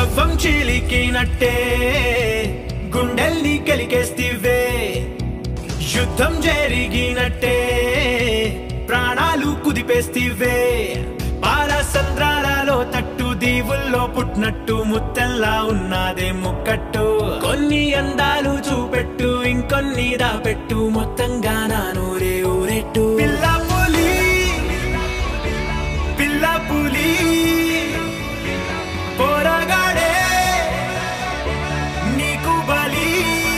కవ్వం చీలికినట్టే గుండెల్ని కలిగేస్తివే యుద్ధం జరిగినట్టే ప్రాణాలు కుదిపేస్తివే పాల సంద్రాలలో తట్టు దీవుల్లో పుట్టినట్టు ముత్తల్లా ఉన్నదే ముక్కట్టు కొన్ని అందాలు చూపెట్టు ఇంకొన్ని దాపెట్టు మొత్తంగా నా నూరే ఊరెట్టు పిల్ల పులి పిల్ల పులి పోరగాడే నీకు బలి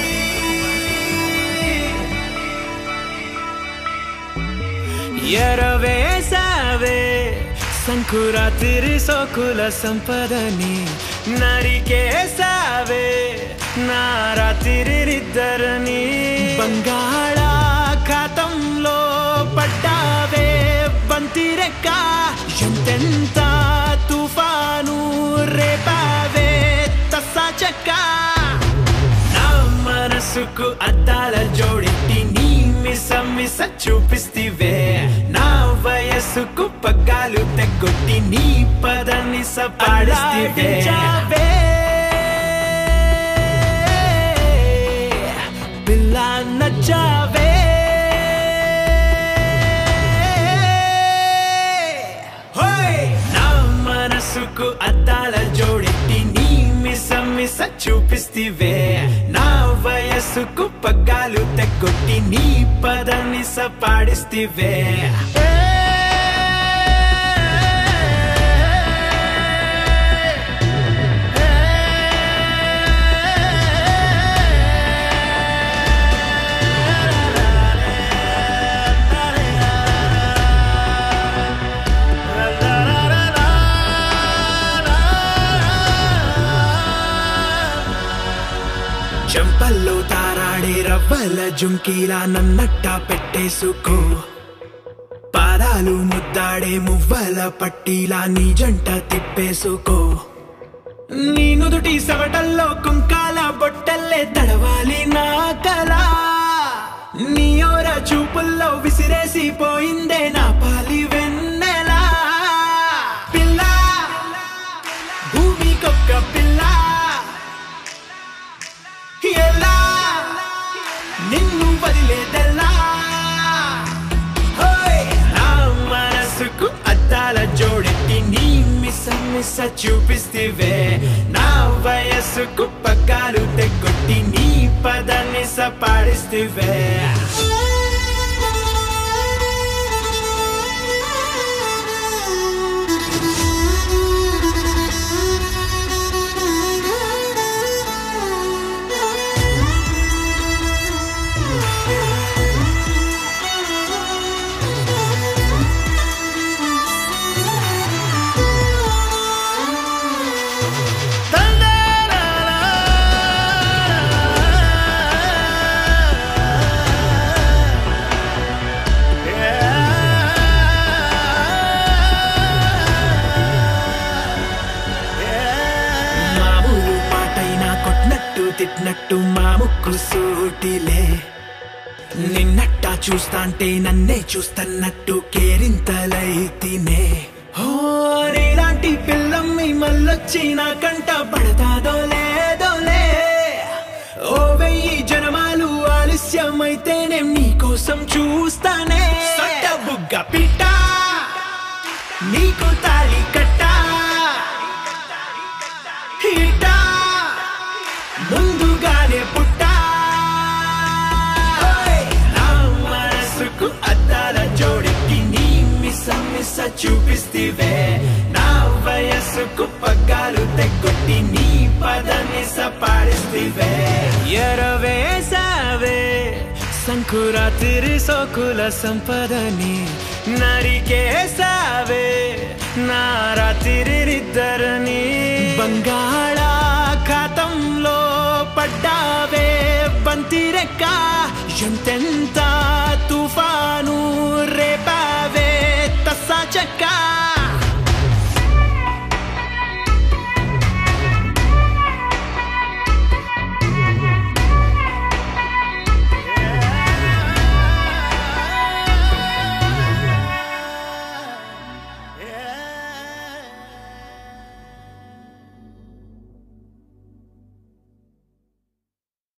ఎరవేసావే సంకురాతిరి సోకుల సంపదని నరికేసావే నారాతిరిద్దరని బంగాళాఖాతంలో పడ్డావే బంతిరెక్క ఎంతెంత తుఫాను రేపావే తస్సా చెక్క నా మనసుకు అద్దాల జోడెట్టి నీ మిస మిస చూపిస్తివే నా వయస్సుకు పగ్గాలు తెగొట్టి నీ పదని సపాడిస్తివే పిల్ల నచ్చావే హోయ్! నా మనసుకు అద్దాల జోడెట్టి నీ మిస మిస చూపిస్తివే నా వయస్సుకు పగ్గాలు తెగొట్టి నీ పదని సపాడిస్తివే చెంపల్లో తారాడే రవ్వల జుంకీలా నన్నట్ట పెట్టేసుకో పాదాలు ముద్దాడే మువ్వల పట్టీలా నీ జంట తిప్పేసుకో నీ నుదుటి సవటల్లో కుంకాల బొట్టల్లే తడవాలి నా కళ నీ ఓర చూపుల్లో విసిరేసి పోయిందే నా పాలి వెన్నెలా పిల్ల భూమికొక్క పిల్ల ఎలా నిన్ను వదిలేదెలా హోయ్! నా మనసుకు అద్దాల జోడెట్టి నీ మిస మిస చూపిస్తివే నా వయస్సుకు పగ్గాలు తెగొట్టి నీ పదని సపాడిస్తివే మామూలు పాటైనా కొట్టినట్టు తిట్టినట్టు మా ముక్కు సూటిలే నిన్నట్టా చూస్తాంటే నన్నే చూస్తన్నట్టు కేరింతలైతినే హో నీలాంటి పిల్లమ్మి మళ్ళొచ్చి నా కంట పడతాదో లేదోలే ఓ వెయ్యి జనమాలు ఆలస్యమైతేనే నీకోసం చూస్తానే సొట్ట బుగ్గ పిట్ట నీకు తాళి కట్టా హిట ముందుగానే పుట్టా నా మనసుకు అద్దాల జోడెట్టి నీ మిస మిస చూపిస్తివే నా వయస్సుకు పగ్గాలు తెగొట్టి నీ పదని సపాడిస్తివే ఎరవేసావే సంకురాతిరి సోకుల సంపదని నరికేసావే నారాతిరిద్దరని బంగాళాఖాతంలో పడ్డావే బంతిరెక్క ఎంతెంత